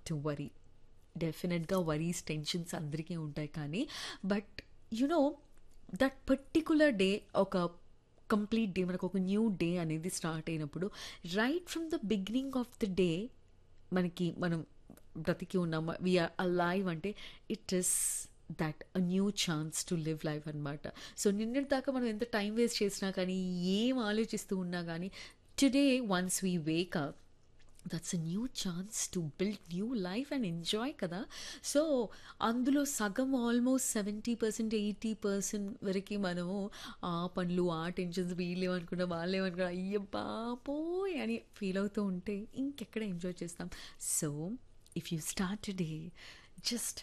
to worry డెఫినెట్గా worries tensions అందరికీ ఉంటాయి కానీ but you know that particular day ఒక కంప్లీట్ డే మనకు ఒక న్యూ డే అనేది స్టార్ట్ అయినప్పుడు right from the beginning of the day మనకి మనం బ్రతికి ఉన్నాం వీఆర్ అలైవ్ అంటే it is that a new chance to live life అనమాట సో నిన్నటి దాకా మనం ఎంత టైం వేస్ట్ చేసినా కానీ ఏం ఆలోచిస్తూ ఉన్నా కానీ today once we wake up that's a new chance to build new life and enjoy కదా సో అందులో సగం almost seventy percent eighty percent వరకు మనము ఆ పనులు ఆ టెన్షన్స్ వీళ్ళేమనుకున్నా వాళ్ళేమనుకున్నా అయ్య బాపోయ్ అని ఫీల్ అవుతూ ఉంటే ఇంకెక్కడ ఎంజాయ్ చేస్తాం so if you start day just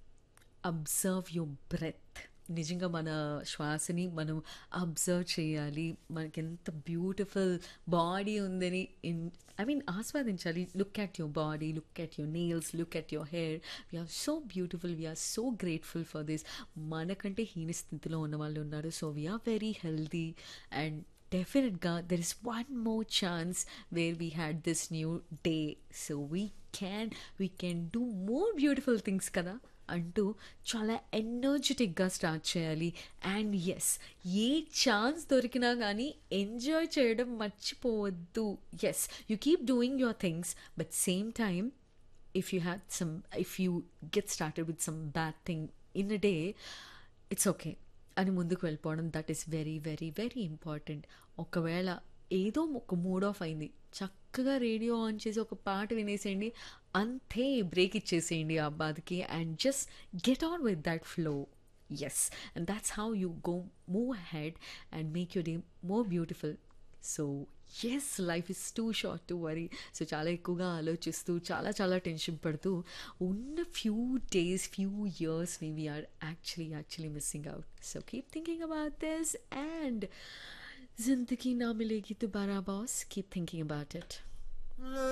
observe your breath నిజంగా మన శ్వాసని మనం అబ్జర్వ్ చేయాలి మనకి ఎంత బ్యూటిఫుల్ బాడీ ఉందని ఇన్ ఐ మీన్ ఆస్వాదించాలి look at your body look at your nails look at your hair we're so beautiful we're so grateful for this మనకంటే హీన స్థితిలో ఉన్న వాళ్ళు ఉన్నారు so we're very healthy and డెఫినెట్గా there is one more chance where we had this new day so we can we can do more beautiful things కదా అంటూ చాలా ఎనర్జెటిక్గా స్టార్ట్ చేయాలి అండ్ ఎస్ ఏ ఛాన్స్ దొరికినా కానీ ఎంజాయ్ చేయడం మర్చిపోవద్దు as you keep doing your things but same time if you had some if you get started with some bad thing in a day it's okay అని ముందుకు వెళ్ళిపోవడం that is very very very important ఒకవేళ ఏదో ఒక mood of అయింది చక్కగా radio on చేసి ఒక పాట వినేసేయండి అంతే బ్రేక్ ఇచ్చేసేయండి ఆ బాధకి and just get on with that flow as and that's how you go move head and make your day more beautiful so as life is too short to worry so చాలా ఎక్కువగా ఆలోచిస్తూ చాలా చాలా tension పడుతూ ఉన్న few days few ఇయర్స్ని we're actually actually missing out so keep thinking about this and जिंदगी ना मिलेगी दोबारा boss keep thinking about it